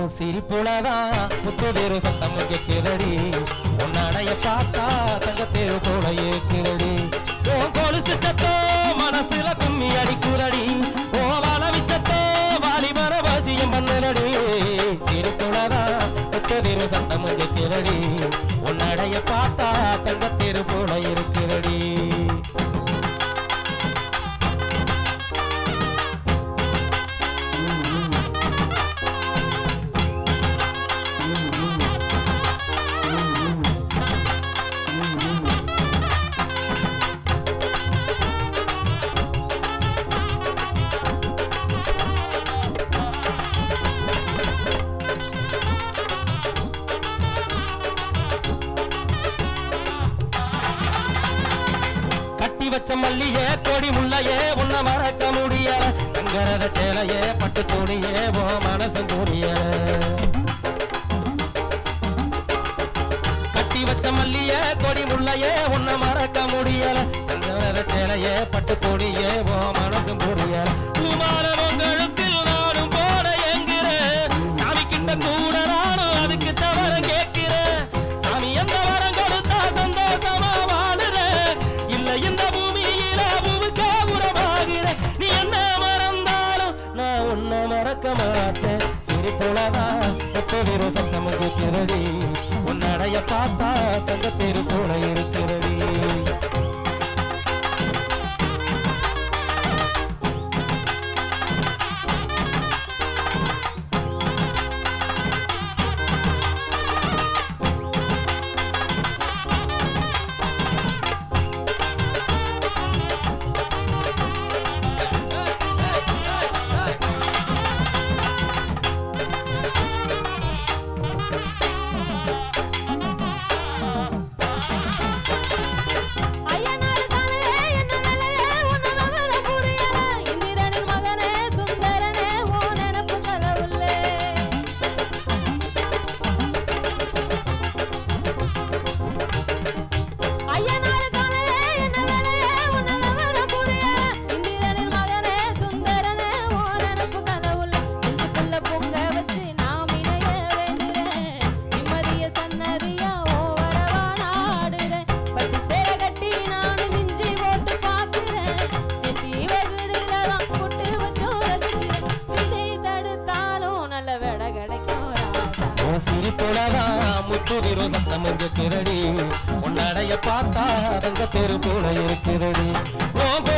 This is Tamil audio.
உன் சிரிப்புலதான் முத்துதேரு சத்தம் கேட்கிறடி உன்னடைய பார்த்தா தங்கத்தேரு போல ஏற்கிறடி உன் கொலுசு சத்தோ மனசுல கும்மி அடிக்குதடி ஓ வளவிச்சத்தோ வாலிபர வாசியம் பண்ணுறடி சிரிப்புலதான் முத்துதேரு சத்தம் கேட்கிறடி உன்னடைய பார்த்தா தங்கத்தேரு போல இருக்கிறடி கட்டி வச்ச மல்லியே கொடி முள்ளையே உன்னை மறக்க முடியல தங்கரத சேலையே பட்டு துணியே ஓ மனசு புரியல கட்டி வச்ச மல்லியே கொடி முள்ளையே உன்னை மறக்க முடியல தங்கரத சேலையே பட்டு துணியே ஓ மனசு புரியல குமார கழுத்தில் நானும் போட என்கிறேன் சாமி கிட்ட கூட நானும் அதுக்கு தவற கேட்கிறேன் சாமி எந்த வரம் கொடுத்தா சந்தோஷமா வாழுறேன் இல்ல இந்த பூமியில பூவுக்கே உறவாகிறேன் நீ என்ன மறந்தாலும் நான் உன்னை மறக்க மாட்டேன் சிரிப்புலதான் எப்ப வெறும் சத்தம் கேட்கிறடி உன்னடைய பார்த்தா தங்க தெரு போல இருக்கிறடி ஐயனார் தானே என்ன நிலையே உன்னை விவரம் புரியல இந்திரனின் மகனே சுந்தரனே ஓ நினப்பு கலவுள்ளே ஐயனார் தானே என்ன நிலையே உன்னை விவரம் புரியல இந்திரனின் மகனே சுந்தரனே ஓ நினப்பு கலவுள்ளே நெஞ்சுக்குள்ள பொங்க வச்சு நாம் இணைய வேண்டுறேன் நிம்மதிய சன்னதியா ஓ வரவா நாடுறேன் பட்டு சேலை கட்டி நானும் மிஞ்சி போட்டு பார்க்கிறேன் நெத்தி வகுடுல தான் புட்டு வச்சு ரசிக்கிறேன் இதை தடுத்தாலும் நல்ல விட கிடைக்கும் ராசா உன் சிரிப்புலதான் முத்துதிரும் சத்தம் கேட்கிறடி உன்னடைய பார்த்தா தங்க தெரு போல இருக்கிறடி உன்